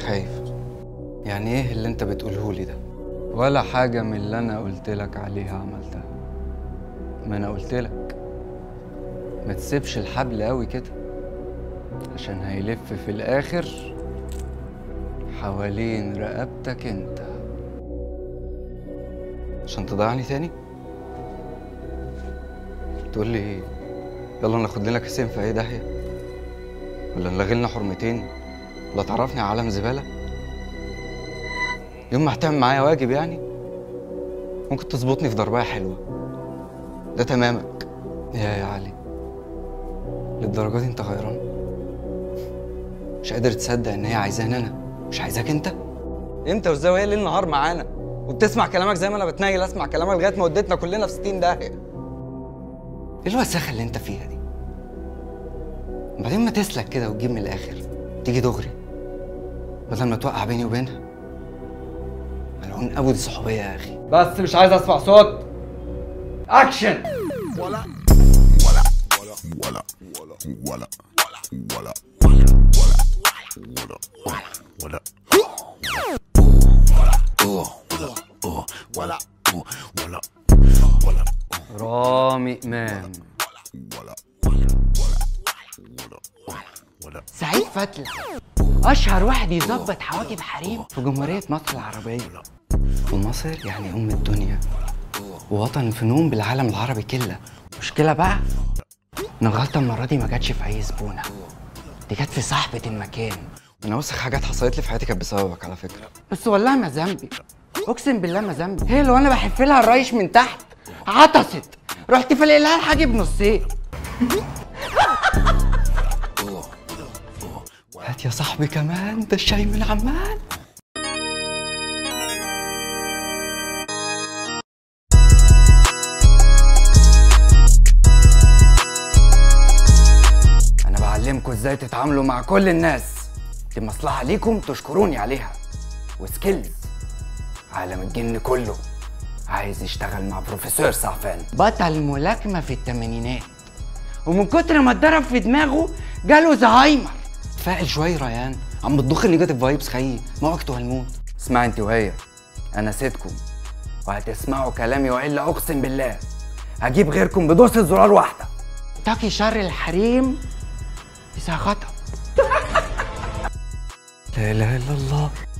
خايف يعني ايه اللي انت بتقوله لي ده ولا حاجة من اللي انا قلت لك عليها عملتها ما انا قلت لك ما تسيبش الحبل قوي كده عشان هيلف في الاخر حوالين رقبتك انت عشان تضيعني تاني تقول لي ايه يلا ناخد لنا كاسين في اي داهيه ولا نلغي لنا حرمتين ولا تعرفني على عالم زباله يوم ما هتعمل معايا واجب يعني ممكن تظبطني في ضربايه حلوه ده تمامك يا يا علي للدرجه دي انت غيران مش قادر تصدق ان هي عايزاني انا مش عايزاك انت امتى وازاي وهي ليل نهار معانا وبتسمع كلامك زي ما انا بتنايل اسمع كلامك لغايه ما وديتنا كلنا في 60 داهيه ايه الوساخه اللي انت فيها دي بعدين ما تسلك كده وتجيب من الاخر تيجي دغري بدل ما توقع بيني وبينها ملعون ابو دي صحوبيه يا اخي بس مش عايز اسمع صوت اكشن رامي امام سعيد فتلة أشهر واحد يظبط حواجب حريم في جمهورية مصر العربية ومصر يعني أم الدنيا ووطن فنون بالعالم العربي كله مشكلة بقى أنا الغلطة المرة دي ما جاتش في أي زبونة دي جت في صاحبة المكان أنا وسخ حاجات حصلت لي في حياتي كانت بسببك على فكرة بس والله ما ذنبي أقسم بالله ما ذنبي هي لو أنا بحف لها الريش من تحت عطست رحت فلق لها الحاجب نصين هات يا صاحبي كمان ده الشاي من عمان انا بعلمكم ازاي تتعاملوا مع كل الناس دي مصلحه ليكم تشكروني عليها وسكيلز عالم الجن كله عايز يشتغل مع بروفيسور سعفان بطل ملاكمة في الثمانينات ومن كتر ما اتضرب في دماغه جاله زهايمر تفائل شويه ريان عم بتضخ النيجاتيف فايبس خيي ما وقته هالموت اسمع انت وهي انا سيدكم وهتسمعوا كلامي والا اقسم بالله هجيب غيركم بدوسة زرار واحده تقي شر الحريم إذا خطب لا اله الا الله